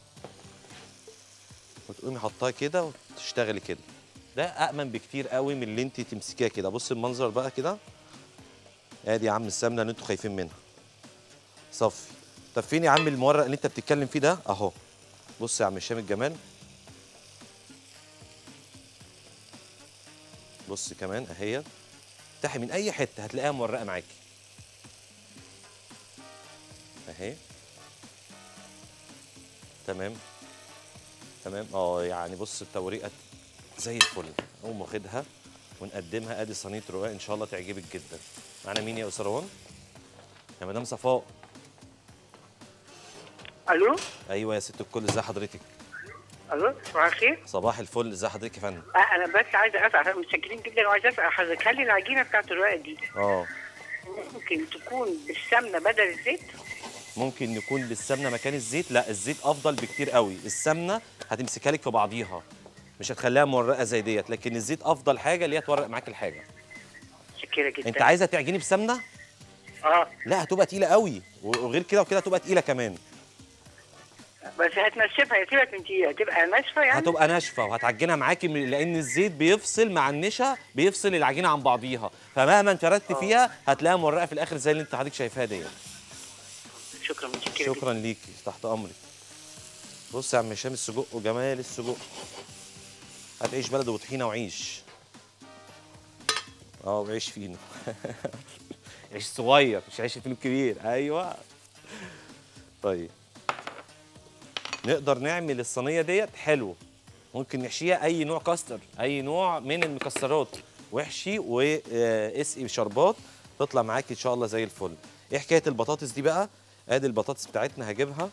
وتقومي حطاها كده وتشتغلي كده ده امن بكتير قوي من اللي انت تمسكيها كده بص المنظر بقى كده ادي يا عم السمنه اللي انتوا خايفين منها صفي طب فين يا عم المورق اللي انت بتتكلم فيه ده اهو بص يا عم هشام الجمال بص كمان اهي افتحي من اي حته هتلاقيها مورقه معاكي اهي تمام تمام اه يعني بص التوريقه زي الفل نقوم واخدها ونقدمها ادي صينيه رقاق ان شاء الله تعجبك جدا معانا مين يا اسروان يا مدام صفاء الو ايوه يا ست الكل ازي حضرتك الو صباح الخير صباح الفل ازي حضرتك يا فندم آه انا بس عايزه اسال متشكرين جدا وعايزه اسال حضرتك هل العجينه بتاعت الرقاق دي اه ممكن تكون بالسمنه بدل الزيت؟ ممكن يكون بالسمنه مكان الزيت لا الزيت افضل بكتير قوي السمنه هتمسكها لك في بعضيها مش هتخليها مورقه زي ديت لكن الزيت افضل حاجه اللي هي تورق معاك الحاجه متشكره جدا انت عايزه تعجني بسمنه اه لا هتبقى تقيله قوي وغير كده وكده هتبقى تقيله كمان بس هتنشفها يا سيبك انت هتبقى ناشفه يعني هتبقى ناشفه وهتعجنها معاكي من- لان الزيت بيفصل مع النشا بيفصل العجينه عن بعضيها فمهما فردت فيها هتلاقيها مورقه في الاخر زي اللي انت حضرتك شايفاها ديت شكرا متشكره جدا شكرا ليكي تحت امرك بص يا عم هشام السجق وجمال السجق هات عيش بلد وطحينه وعيش اه وعيش فينو عيش صغير مش عيش فينو كبير ايوه طيب نقدر نعمل الصينيه ديت حلو ممكن نحشيها اي نوع كاستر اي نوع من المكسرات واحشي واسقي بشربات تطلع معاكي ان شاء الله زي الفل ايه حكايه البطاطس دي بقى ادي البطاطس بتاعتنا هجيبها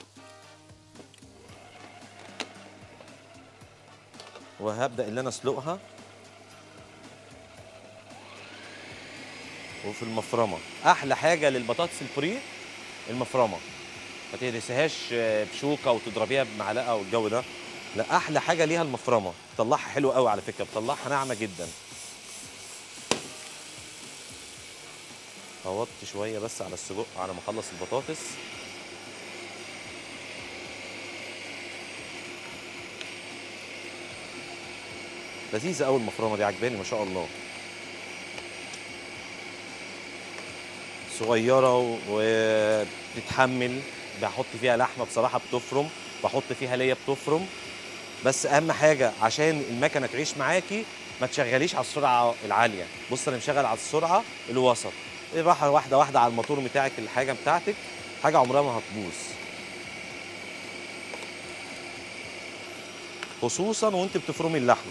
وهبدا ان انا اسلقها وفي المفرمه احلى حاجه للبطاطس البوريه المفرمه ما تهرسيهاش آه، بشوكه وتضربيها بمعلقه والجو ده لا احلى حاجه ليها المفرمه بتطلعها حلو قوي على فكره بتطلعها ناعمه جدا فوطت شويه بس على السجق على ما اخلص البطاطس لذيذه قوي المفرمه دي عجباني ما شاء الله صغيره و- وبتتحمل بحط فيها لحمه بصراحه بتفرم بحط فيها ليا بتفرم بس اهم حاجه عشان المكنه تعيش معاكي ما تشغليش على السرعه العاليه بص انا مشغل على السرعه الوسط راحه واحده واحده على الموتور بتاعك الحاجه بتاعتك حاجه عمرها ما هتبوظ خصوصا وانت بتفرمي اللحمه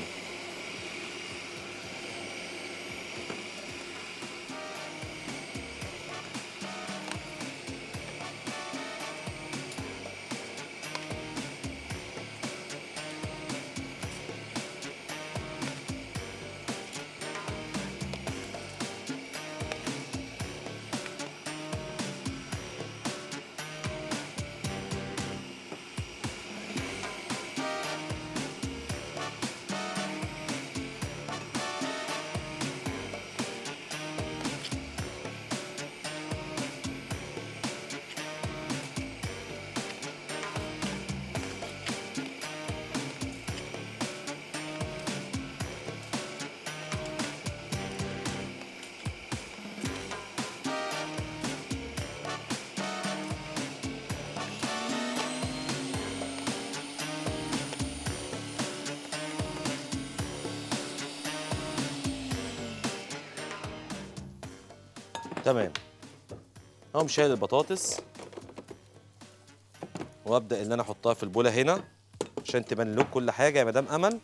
تمام اقوم شايل البطاطس وابدا ان انا احطها في البوله هنا عشان تبان لكم كل حاجه يا مدام امل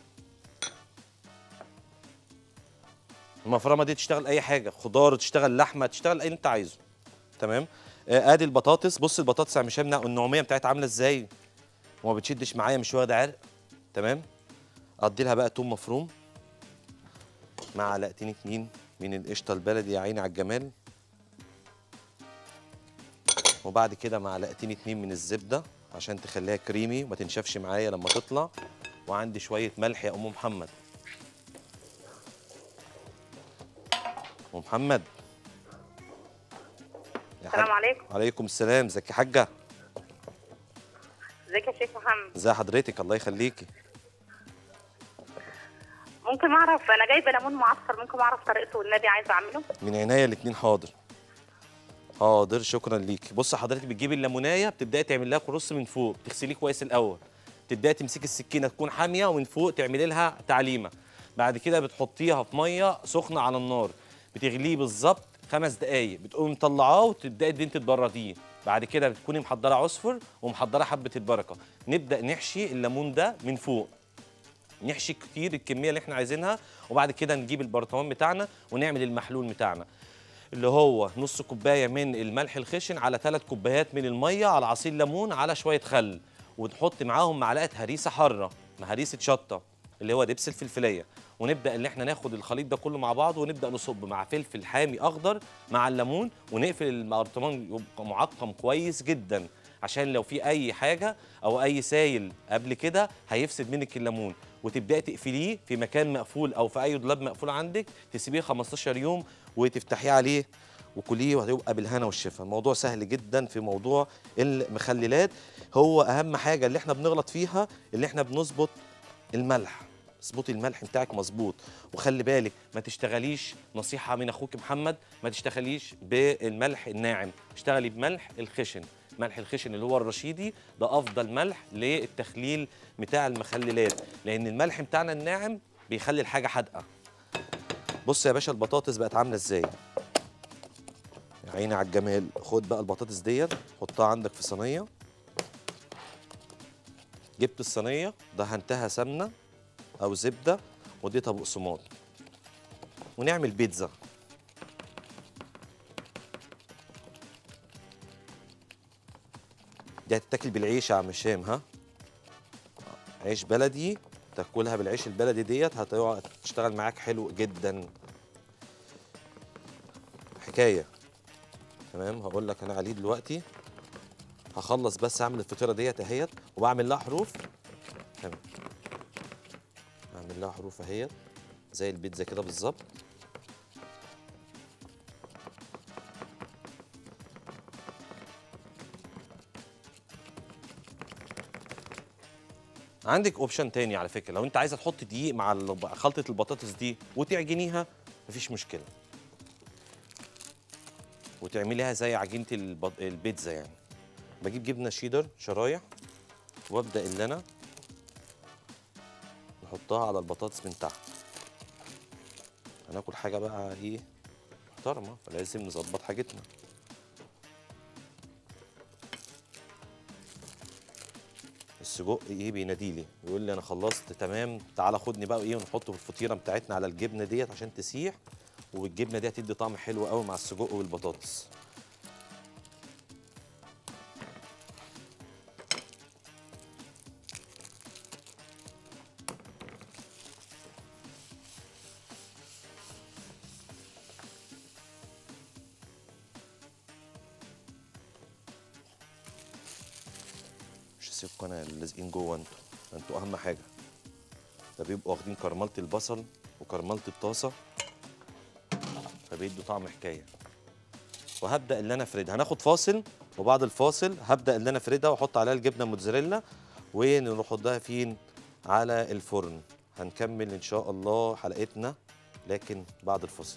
المفرمه دي تشتغل اي حاجه خضار تشتغل لحمه تشتغل اي اللي انت عايزه تمام آه، ادي البطاطس بص البطاطس يا عم هشام النعوميه بتاعتها عامله ازاي وما بتشدش معايا مش واخده عرق تمام ادي لها بقى توم مفروم معلقتين اتنين من القشطه البلدي يا عيني على الجمال وبعد كده معلقتين اتنين من الزبده عشان تخليها كريمي وما تنشفش معايا لما تطلع وعندي شويه ملح يا ام محمد ام محمد يا السلام حاج- عليكم عليكم السلام ازيك يا حاجه ازيك يا شيخ محمد ازي حضرتك الله يخليكي ممكن اعرف انا جايبه ليمون معصفر ممكن اعرف طريقته والنبي عايزه اعمله من عينيا الاتنين حاضر حاضر شكرا ليك بص حضرتك بتجيبي الليمونايه بتبداي تعمل لها كروس من فوق تغسليه كويس الاول تبداي تمسكي السكينه تكون حاميه ومن فوق تعملي لها تعليمه بعد كده بتحطيها في ميه سخنه على النار بتغليه بالظبط خمس دقايق بتقومي مطلعاه وتبداي ان انت تبرديه بعد كده بتكوني محضره عصفر ومحضره حبه البركه نبدا نحشي الليمون ده من فوق نحشي كتير الكميه اللي احنا عايزينها وبعد كده نجيب البرطمان بتاعنا ونعمل المحلول بتاعنا اللي هو نص كوبايه من الملح الخشن على ثلاث كوبايات من الميه على عصير ليمون على شويه خل ونحط معاهم معلقه هريسه حاره مع هريسه شطه اللي هو دبس الفلفليه ونبدا ان احنا ناخد الخليط ده كله مع بعض ونبدا نصب مع فلفل حامي اخضر مع الليمون ونقفل البرطمان يبقى معقم كويس جدا عشان لو في اي حاجه او اي سايل قبل كده هيفسد منك الليمون وتبداي تقفليه في مكان مقفول او في اي دولاب مقفول عندك تسيبيه 15 يوم وتفتحيه عليه وكليه وهيبقى بالهنا والشفا الموضوع سهل جدا في موضوع المخللات هو اهم حاجه اللي احنا بنغلط فيها اللي احنا بنظبط الملح اظبطي الملح بتاعك مظبوط وخلي بالك ما تشتغليش نصيحه من اخوك محمد ما تشتغليش بالملح الناعم اشتغلي بملح الخشن ملح الخشن اللي هو الرشيدي ده افضل ملح للتخليل بتاع المخللات لان الملح بتاعنا الناعم بيخلي الحاجه حادقه بص يا باشا البطاطس بقت عامله ازاي يا عيني على الجمال خد بقى البطاطس ديت حطها عندك في صينيه جبت الصينيه دهنتها سمنه او زبده واديتها بقسماط ونعمل بيتزا دي هتتاكل بالعيش يا عم هشام ها عيش بلدي تاكلها بالعيش البلدي ديت هتقعد تشتغل معاك حلو جدا حكايه تمام هقول لك انا عليه دلوقتي هخلص بس اعمل الفطيره ديت اهيت وبعمل لها حروف تمام اعمل لها حروف اهيت زي البيتزا كده بالظبط عندك اوبشن تاني على فكره لو انت عايزه تحط دقيق مع الب- خلطه البطاطس دي وتعجنيها مفيش مشكله وتعمليها زي عجينه الب- البيتزا يعني بجيب جبنه شيدر شرايح وابدا ان انا نحطها على البطاطس من تحت هناكل حاجه بقى ايه محترمه فلازم نظبط حاجتنا السجق ايه بيناديلي يقول لي انا خلصت تمام تعالى خدني بقى ايه ونحطه في الفطيره بتاعتنا على الجبنه ديت عشان تسيح والجبنه دي هتدي طعم حلو قوي مع السجق والبطاطس مش هسيبكم انا اللي لازقين جوه انتوا انتوا اهم حاجه ده بيبقوا واخدين كرمله البصل وكرمله الطاسه فبيدوا طعم حكايه وهبدا اللي انا افردها هناخد فاصل وبعد الفاصل هبدا اللي انا افردها واحط عليها الجبنه موتزاريلا ونحطها فين على الفرن هنكمل ان شاء الله حلقتنا لكن بعد الفاصل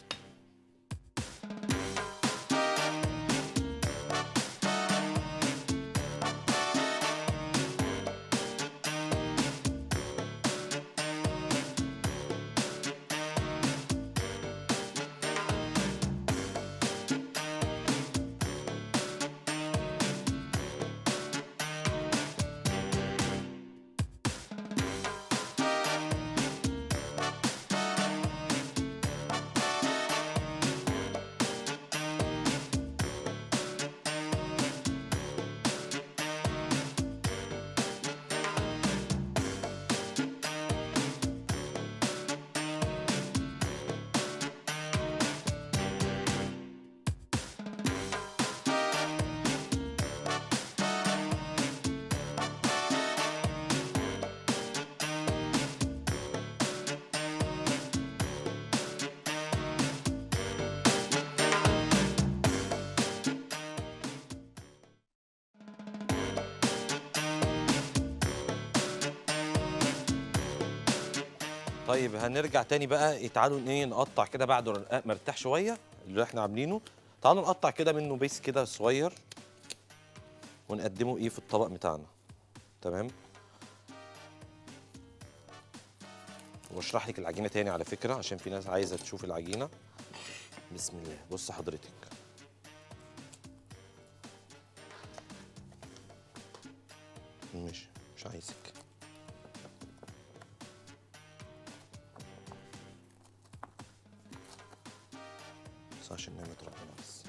طيب هنرجع تاني بقى إيه، تعالوا ايه نقطع كده بعد الرقاق مرتاح شويه اللي احنا عاملينه تعالوا نقطع كده منه بيس كده صغير ونقدمه ايه في الطبق بتاعنا تمام واشرح لك العجينه تاني على فكره عشان في ناس عايزه تشوف العجينه بسم الله بص حضرتك ماشي مش عايزك بس عشان نعمة ربنا بس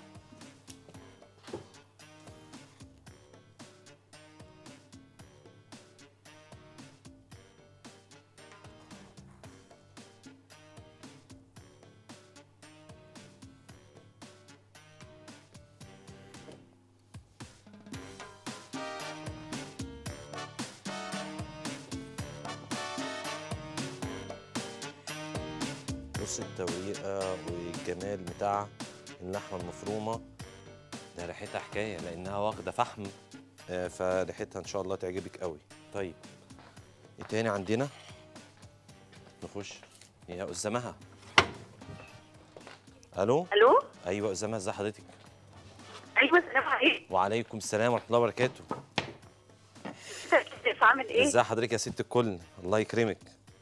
بص التوريقه والجمال بتاع اللحمه المفرومه ده ريحتها حكايه لانها واخده فحم آه، فريحتها ان شاء الله تعجبك قوي طيب ايه تاني عندنا نخش يا أزمها الو الو ايوه أزمها ازي حضرتك ايوه السلام عليكم وعليكم السلام ورحمه الله وبركاته كيف عامل ايه ازي حضرتك يا ست الكل الله يكرمك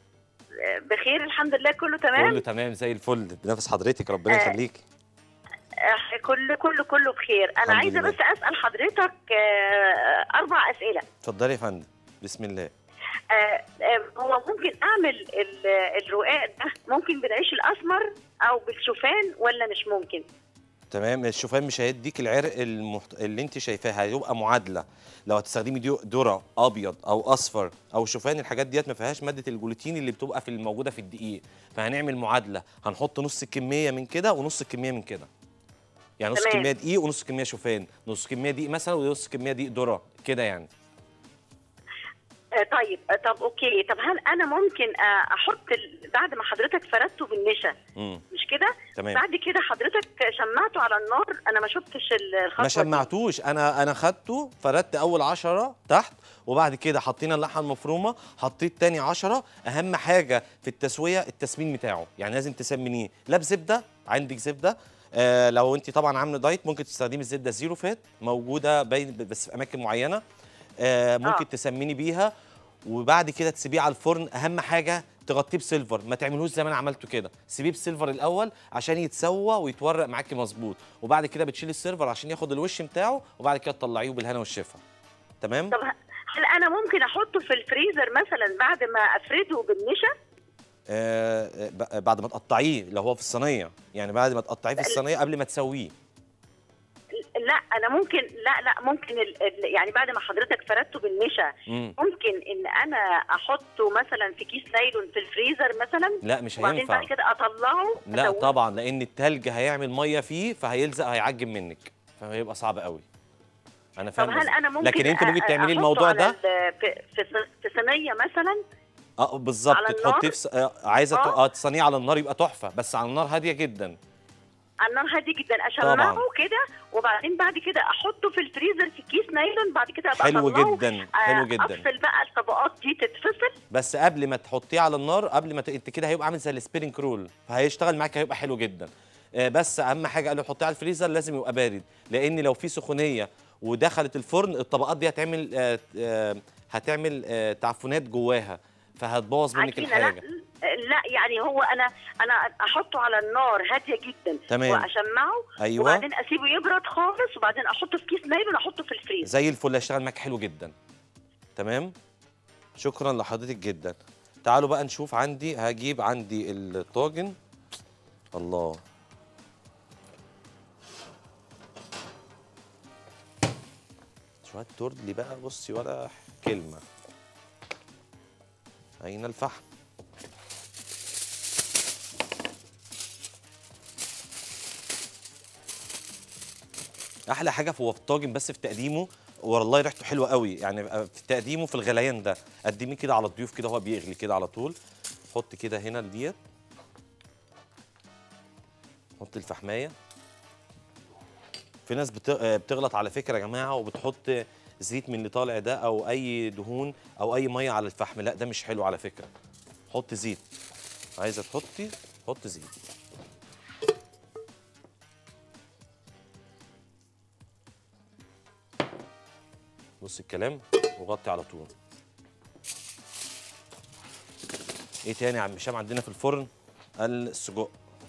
بخير الحمد لله كله تمام كله تمام زي الفل بنفس حضرتك ربنا آه، يخليكي آه، كله كله كله بخير انا الحمد عايزه لله. بس اسال حضرتك آه، اربع اسئله اتفضلي يا فندم بسم الله آه، آه، هو ممكن اعمل ال- الرقاق ده ممكن بالعيش الاسمر او بالشوفان ولا مش ممكن تمام الشوفان مش هيديك العرق المحت... اللي انت شايفاه هيبقى معادله لو هتستخدمي دي ذره ابيض او اصفر او شوفان الحاجات ديت ما فيهاش ماده الجلوتين اللي بتبقى في الموجوده في الدقيق فهنعمل معادله هنحط نص الكميه من كده ونص الكميه من كده يعني نص تمام. كميه دقيق ونص كميه شوفان نص كميه دقيق مثلا ونص كميه دقيق ذره كده يعني آه، طيب آه، طب اوكي طب هل انا ممكن آه، احط ال- بعد ما حضرتك فردته بالنشا امم مش كده تمام بعد كده حضرتك شمعته على النار انا ما شفتش ال- الخطوه ما دي. شمعتوش انا انا خدته فردت اول عشرة تحت وبعد كده حطينا اللحمه المفرومه حطيت تاني عشرة اهم حاجه في التسويه التسمين بتاعه يعني لازم تسمنيه لا بزبده عندك زبده آه لو انت طبعا عامله دايت ممكن تستخدمي الزبده الزيرو فات موجوده باين بس في اماكن معينه آه ممكن آه. تسمني بيها وبعد كده تسيبيه على الفرن اهم حاجه تغطيه بسيلفر ما تعملوش زي ما انا عملته كده سيبيه بسيلفر الاول عشان يتسوى ويتورق معاكي مظبوط وبعد كده بتشيلي السيلفر عشان ياخد الوش بتاعه وبعد كده تطلعيه بالهنا والشفا تمام طب ه- هل انا ممكن احطه في الفريزر مثلا بعد ما افرده بالنشا آه آه، ب- بعد ما تقطعيه لو هو في الصينيه يعني بعد ما تقطعيه في الصينيه قبل ما تسويه لا انا ممكن لا لا ممكن ال ال يعني بعد ما حضرتك فردته بالنشا مم. ممكن ان انا احطه مثلا في كيس نايلون في الفريزر مثلا لا مش وبعدين هينفع بعد كده اطلعه لا أسويه. طبعا لان التلج هيعمل ميه فيه فهيلزق هيعجن منك فهيبقى صعب قوي انا طب فاهم هل قصدك. انا ممكن لكن انت ممكن أ- تعملي أحطه الموضوع على ده ال- في في ص- في صينيه مثلا اه بالظبط على تحطيه النار؟ في س- آه، عايزه ت- آه. اه تصنيه على النار يبقى تحفه بس على النار هاديه جدا على النار هادي جدا طبعاً. اشمعه كده وبعدين بعد كده احطه في الفريزر في كيس نايلون بعد كده ابقى حلو أطلعه، جدا آه، حلو جدا افصل بقى الطبقات دي تتفصل بس قبل ما تحطيه على النار قبل ما ت... انت كده هيبقى عامل زي السبيرنج رول فهيشتغل معاك هيبقى حلو جدا آه، بس اهم حاجه قبل ما تحطيه على الفريزر لازم يبقى بارد لان لو في سخونيه ودخلت الفرن الطبقات دي هتعمل آه، آه، هتعمل آه، تعفنات جواها فهتبوظ منك عجينة، لا الحاجه لا يعني هو انا انا احطه على النار هاديه جدا تمام. واشمعه ايوه وبعدين اسيبه يبرد خالص وبعدين احطه في كيس نايلون احطه في الفريزر زي الفل هيشتغل معاك حلو جدا تمام شكرا لحضرتك جدا تعالوا بقى نشوف عندي هجيب عندي الطاجن الله شويه تردلي بقى بصي ولا كلمه اين الفحم احلى حاجه في هو في الطاجن بس في تقديمه والله ريحته حلوه قوي يعني في تقديمه في الغليان ده قدميه كده على الضيوف كده هو بيغلي كده على طول حط كده هنا ديت حط الفحمايه في ناس بت- آه، بتغلط على فكره يا جماعه وبتحط زيت من اللي طالع ده او اي دهون او اي ميه على الفحم لا ده مش حلو على فكره حط زيت عايزه تحطي حط زيت بص الكلام وغطي على طول ايه تاني يا عم هشام عندنا في الفرن السجق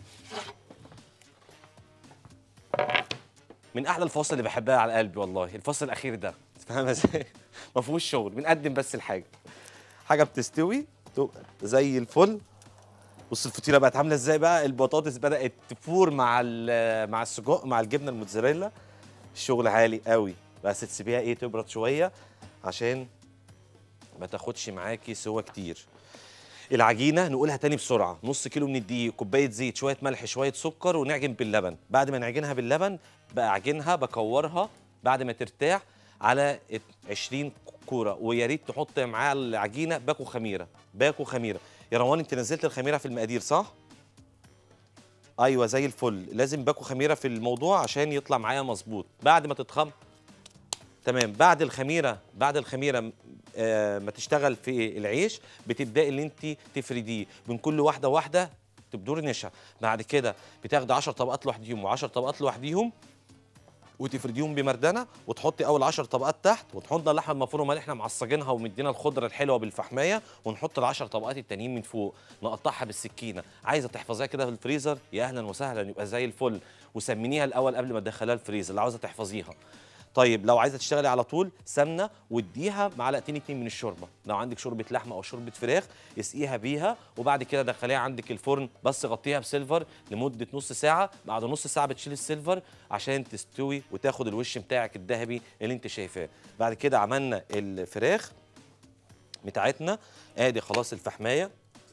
من احلى الفواصل اللي بحبها على قلبي والله الفصل الاخير ده فاهم ازاي ما فيهوش شغل بنقدم بس الحاجه حاجه بتستوي تبقى زي الفل بص الفطيره بقت عامله ازاي بقى البطاطس بدات تفور مع ال- مع السجق مع الجبنه الموتزاريلا الشغل عالي قوي بس تسيبيها ايه تبرد شويه عشان ما تاخدش معاكي سوا كتير العجينه نقولها تاني بسرعه نص كيلو من الدقيق كوبايه زيت شويه ملح شويه سكر ونعجن باللبن بعد ما نعجنها باللبن بعجنها بكورها بعد ما ترتاح على 20 كوره ويا ريت تحط معاها العجينه باكو خميره باكو خميره يا روان انت نزلت الخميره في المقادير صح ايوه زي الفل لازم باكو خميره في الموضوع عشان يطلع معايا مظبوط بعد ما تتخم تمام بعد الخميره بعد الخميره آه ما تشتغل في العيش بتبداي ان انت تفرديه من كل واحده واحده تبدور نشا بعد كده بتاخدي 10 طبقات لوحديهم و10 طبقات لوحديهم وتفرديهم بمردنه وتحطي اول 10 طبقات تحت وتحط اللحمه المفرومه اللي احنا معصجينها ومدينا الخضره الحلوه بالفحمايه ونحط ال10 طبقات التانيين من فوق نقطعها بالسكينه عايزه تحفظيها كده في الفريزر يا اهلا وسهلا يبقى زي الفل وسمنيها الاول قبل ما تدخليها الفريزر اللي عاوزه تحفظيها طيب لو عايزه تشتغلي على طول سمنه واديها معلقتين اتنين من الشوربه لو عندك شوربه لحمه او شوربه فراخ اسقيها بيها وبعد كده دخليها عندك الفرن بس غطيها بسيلفر لمده نص ساعه بعد نص ساعه بتشيل السيلفر عشان تستوي وتاخد الوش بتاعك الذهبي اللي انت شايفاه بعد كده عملنا الفراخ بتاعتنا ادي خلاص الفحمايه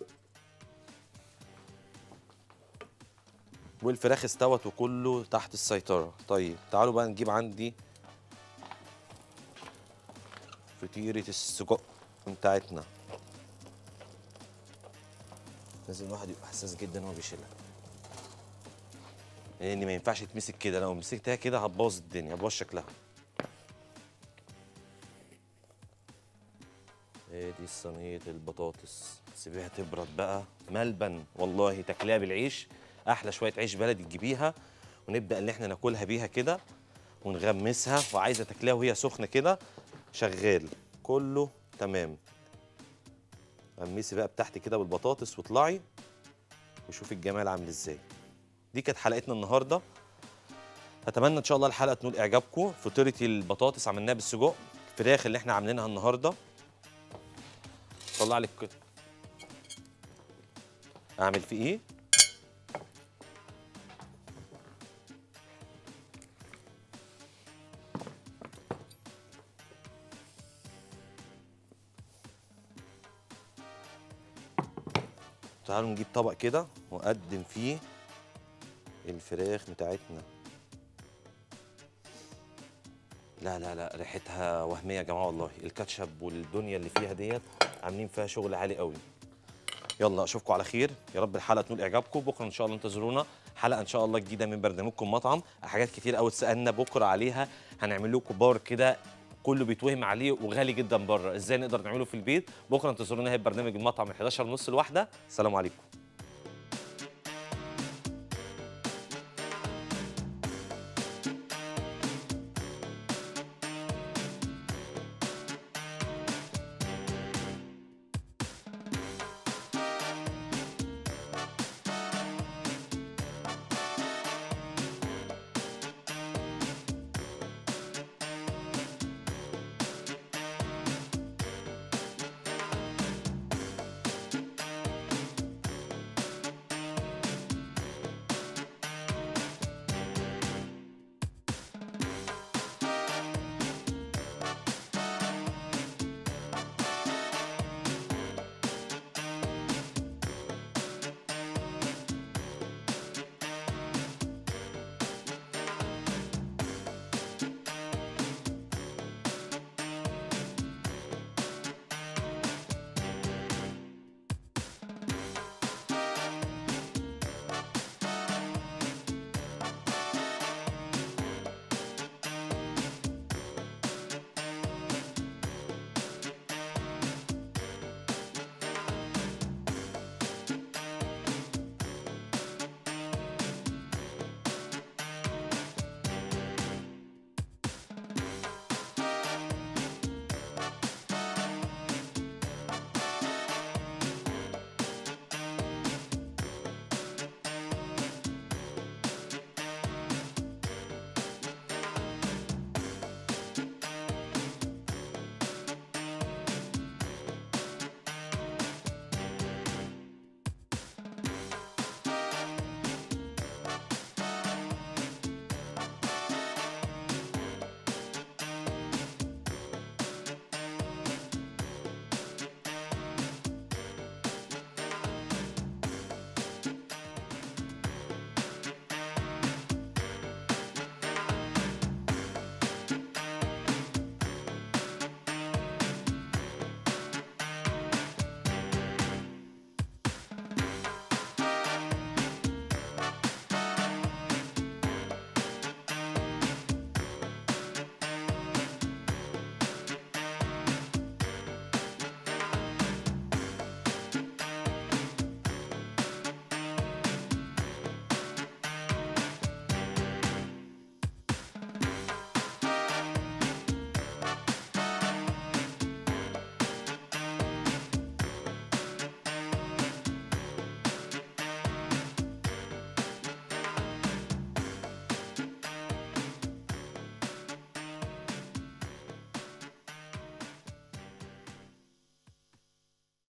والفراخ استوت وكله تحت السيطره طيب تعالوا بقى نجيب عندي فطيرة السجق بتاعتنا لازم الواحد يبقى حساس جدا وهو بيشيلها لان ما ينفعش تمسك كده لو مسكتها كده هتبوظ الدنيا هتبوظ شكلها ادي صينية البطاطس تسيبيها تبرد بقى ملبن والله تاكليها بالعيش احلى شوية عيش بلدي تجيبيها ونبدأ ان احنا ناكلها بيها كده ونغمسها وعايزة تاكليها وهي سخنة كده شغال كله تمام غمسي بقى بتاعتي كده بالبطاطس واطلعي وشوفي الجمال عامل ازاي دي كانت حلقتنا النهارده اتمنى ان شاء الله الحلقه تنول اعجابكم فطيره البطاطس عملناها بالسجق الفراخ اللي احنا عاملينها النهارده طلع لك كده اعمل فيه ايه تعالوا نجيب طبق كده واقدم فيه الفراخ بتاعتنا لا لا لا ريحتها وهميه يا جماعه والله الكاتشب والدنيا اللي فيها ديت عاملين فيها شغل عالي قوي يلا اشوفكم على خير يا رب الحلقه تنول اعجابكم بكره ان شاء الله انتظرونا حلقه ان شاء الله جديده من برنامجكم مطعم حاجات كتير قوي اتسالنا بكره عليها هنعمل لكم بار كده كله بيتوهم عليه وغالي جدا بره ازاي نقدر نعمله في البيت بكره انتظرونا هي برنامج المطعم من 11 ونص لواحده السلام عليكم